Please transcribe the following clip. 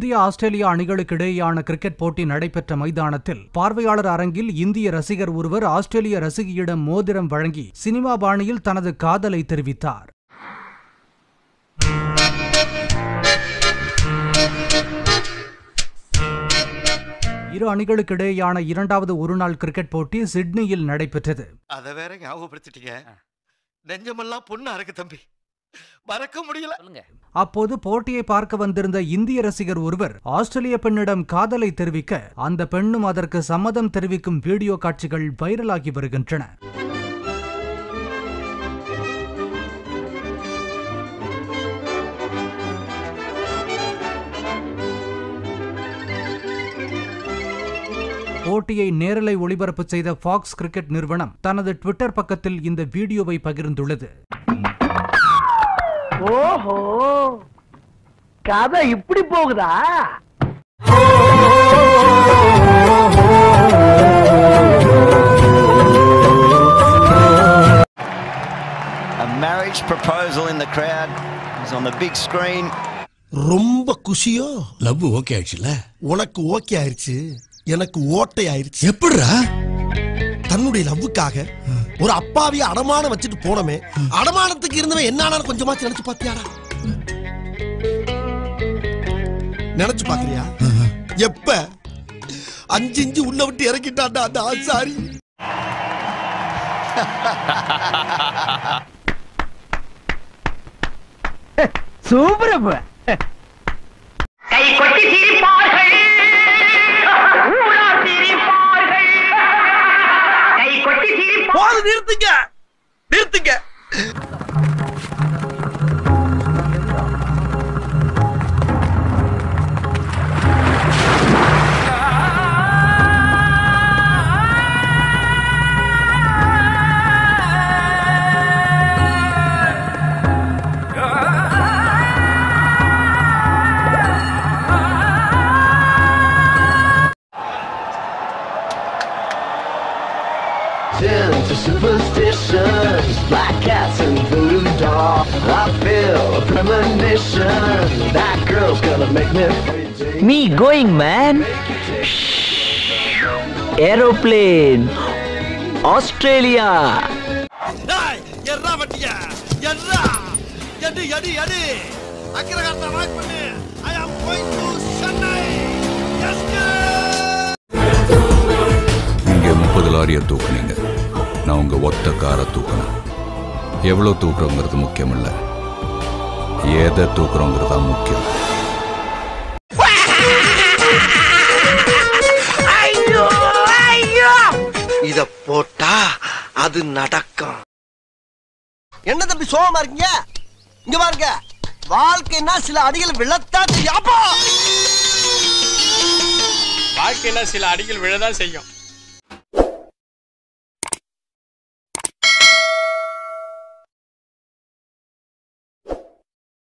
India Australia அணிகளுக்கு இடையேயான cricket போட்டி நடைபெற்ற மைதானத்தில் பார்வையாளர் அரங்கில் இந்திய ரசிகர் ஒருவர் ஆஸ்திரேலிய ரசிகையிடம் மோதிரம் வழங்கி சினிமா பாணியில் தனது காதலை தெரிவித்தார் இரு அணிகளுக்கு இடையேயான இரண்டாவது ஒருநாள் கிரிக்கெட் போட்டி சிட்னியில் நடைபெற்றது அத வேற ஞாபகப்படுத்திட்டீங்க நெஞ்சமெல்லாம் பொண்ணா இருக்கு தம்பி மறக்க முடியல அப்போது போட்டியை பார்க்க வந்திருந்த இந்திய ரசிகர் ஒருவர் ஆஸ்திரேலிய பெண்ணிடம் காதலை தெரிவிக்க அந்த பெண்ணும் அதற்கு சம்மதம் தெரிவிக்கும் வீடியோ காட்சிகள் வைரலாகி வருகின்றன போட்டியை நேரலை ஒளிபரப்பு செய்த ஃபாக்ஸ் கிரிக்கெட் நிறுவனம் தனது ட்விட்டர் பக்கத்தில் இந்த வீடியோவை பகிர்ந்துள்ளது ஓஹோ கதை இப்படி போகுதா A marriage proposal in the crowd is on the big screen. ரொம்ப குஷியோ லவ் ஓகே ஆயிடுச்சுல உனக்கு ஓகே ஆயிருச்சு எனக்கு ஓட்டை ஆயிருச்சு எப்படிடா தன்னுடைய லவ்வுக்காக ஒரு அப்பாவிய அடமானம் வச்சுட்டு போனமே அடமானத்துக்கு இருந்தவன் என்ன கொஞ்சமாச்சு நினைச்சு பாத்தியாடா நினைச்சு பாக்குறியா எப்ப அஞ்சு இஞ்சு உள்ள விட்டு இறக்கிட்டான்டா அந்த ஆசாரி சூப்பர் கை கொட்டி சிரிப்பார்கள் ஊரா சிரிப்பார்கள் கை கொட்டி சிரிப்பார்கள் போது நிறுத்துங்க நிறுத்துங்க Sins to superstitions, black cats and voodoo dolls. I feel a premonition. That girl's gonna make me crazy. Me going man aeroplane Australia எர்ரா வட்டியா எர்ரா எடு எடு எடு அக்கிரகாரத்தை வாய்ப் பண்ணு ஐ ஆம் கோயிங் டு சென்னை இங்கே முப்பது லாரியை தூக்குனீங்க நான் உங்க ஒத்த காரை தூக்கினேன் எவ்வளோ தூக்குறோங்கிறது முக்கியம் இல்லை எதை தூக்குறோங்கிறது தான் முக்கியம் இத போட்டா அது நடக்கும் என்ன தம்பி சோகமா இருக்கீங்க இங்க பாருங்க வாழ்க்கைன்னா சில அடிகள் விழத்தான் செய்யும். அப்பா வாழ்க்கையில சில அடிகள் விழதான் செய்யும்